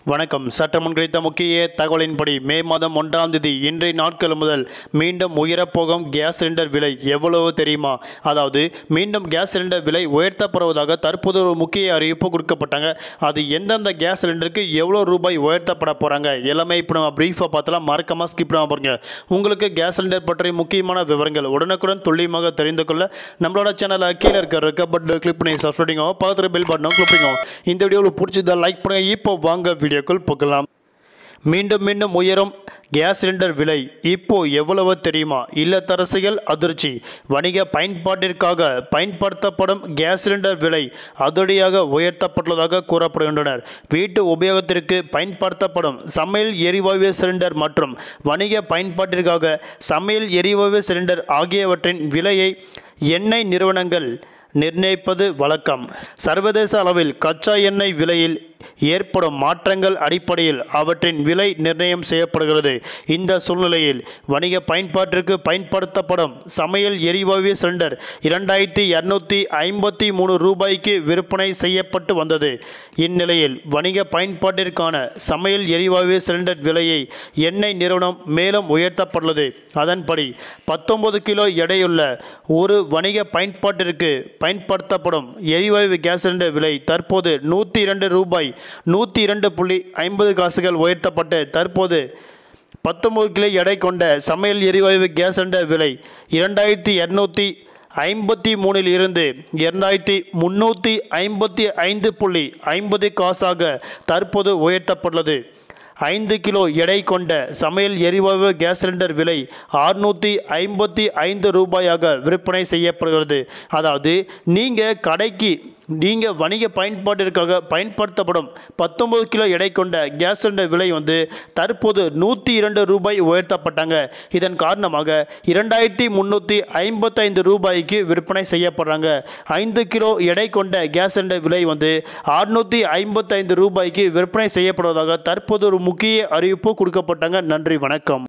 வணக்கம் சட்டமன்ற குறித்த முக்கிய தகவலின்படி மே மாதம் ஒன்றாம் தேதி இன்றைய நாட்கள் முதல் மீண்டும் உயரப்போகும் கேஸ் சிலிண்டர் விலை எவ்வளவு தெரியுமா அதாவது மீண்டும் கேஸ் சிலிண்டர் விலை உயர்த்தப்படுவதாக தற்போது ஒரு முக்கிய அறிவிப்பு கொடுக்கப்பட்டாங்க அது எந்தெந்த கேஸ் சிலிண்டருக்கு எவ்வளோ ரூபாய் உயர்த்தப்பட போகிறாங்க எல்லாமே இப்போ நம்ம ப்ரீஃபாக பார்த்தலாம் மறக்காமல் ஸ்கிப் பண்ணாம பாருங்க உங்களுக்கு கேஸ் சிலிண்டர் பற்றி முக்கியமான விவரங்கள் உடனுக்குடன் துல்லியமாக தெரிந்து கொள்ள நம்மளோட சேனலை கீழே இருக்க இருக்க பட் கிளிக் பண்ணி சப்ஸ்கிரைபிங் பக்கத்தில் பெல் பட்டனும் கிளிக் பண்ணிக்கோ இந்த வீடியோவில் பிடிச்சதா லைக் பண்ணுங்க இப்போ வாங்க வீடியோக்குள் போகலாம் மீண்டும் மீண்டும் உயரும் கேஸ் சிலிண்டர் விலை இப்போ எவ்வளவு தெரியுமா இல்லத்தரசிகள் அதிர்ச்சி வணிக பயன்பாட்டிற்காக பயன்படுத்தப்படும் கேஸ் சிலிண்டர் விலை அதிரடியாக உயர்த்தப்பட்டுள்ளதாக கூறப்படுகின்றனர் வீட்டு உபயோகத்திற்கு பயன்படுத்தப்படும் சமையல் எரிவாயு சிலிண்டர் மற்றும் வணிக பயன்பாட்டிற்காக சமையல் எரிவாயு சிலிண்டர் ஆகியவற்றின் விலையை எண்ணெய் நிறுவனங்கள் நிர்ணயிப்பது வழக்கம் சர்வதேச அளவில் கச்சா எண்ணெய் விலையில் ஏற்படும் மாற்றங்கள் அடிப்படையில் அவற்றின் விலை நிர்ணயம் செய்யப்படுகிறது இந்த சூழ்நிலையில் வணிக பயன்பாட்டிற்கு பயன்படுத்தப்படும் சமையல் எரிவாயு சிலிண்டர் இரண்டாயிரத்தி இரநூத்தி ஐம்பத்தி மூணு ரூபாய்க்கு விற்பனை செய்யப்பட்டு வந்தது இந்நிலையில் வணிக பயன்பாட்டிற்கான சமையல் எரிவாயு சிலிண்டர் விலையை எண்ணெய் நிறுவனம் மேலும் உயர்த்தப்பட்டுள்ளது அதன்படி பத்தொன்பது கிலோ எடையுள்ள ஒரு வணிக பயன்பாட்டிற்கு பயன்படுத்தப்படும் எரிவாயு கேஸ் சிலிண்டர் விலை தற்போது நூற்றி இரண்டு ரூபாய் நூற்றி இரண்டு புள்ளி ஐம்பது காசுகள் உயர்த்தப்பட்டு தற்போது பத்தொம்பது கிலோ எடை கொண்ட சமையல் எரிவாயு கேஸ் சிலிண்டர் விலை இரண்டாயிரத்தி இரநூத்தி ஐம்பத்தி மூணில் இருந்து இரண்டாயிரத்தி முந்நூற்றி ஐம்பத்தி ஐந்து புள்ளி ஐம்பது காசாக தற்போது உயர்த்தப்பட்டுள்ளது ஐந்து கிலோ எடை கொண்ட சமையல் எரிவாயு கேஸ் சிலிண்டர் விலை அறுநூற்றி ஐம்பத்தி ஐந்து ரூபாயாக விற்பனை செய்யப்படுகிறது அதாவது நீங்கள் கடைக்கு நீங்கள் வணிக பயன்பாட்டிற்காக பயன்படுத்தப்படும் பத்தொம்பது கிலோ எடை கொண்ட கேஸ் சிலிண்டர் விலை வந்து தற்போது நூற்றி இரண்டு ரூபாய் உயர்த்தப்பட்டாங்க இதன் காரணமாக இரண்டாயிரத்தி முந்நூற்றி ஐம்பத்தைந்து ரூபாய்க்கு விற்பனை செய்யப்படுறாங்க ஐந்து கிலோ எடை கொண்ட கேஸ் சிலிண்டர் விலை வந்து அறுநூற்றி ஐம்பத்தைந்து ரூபாய்க்கு விற்பனை செய்யப்படுவதாக தற்போது ஒரு முக்கிய அறிவிப்பு கொடுக்கப்பட்டாங்க நன்றி வணக்கம்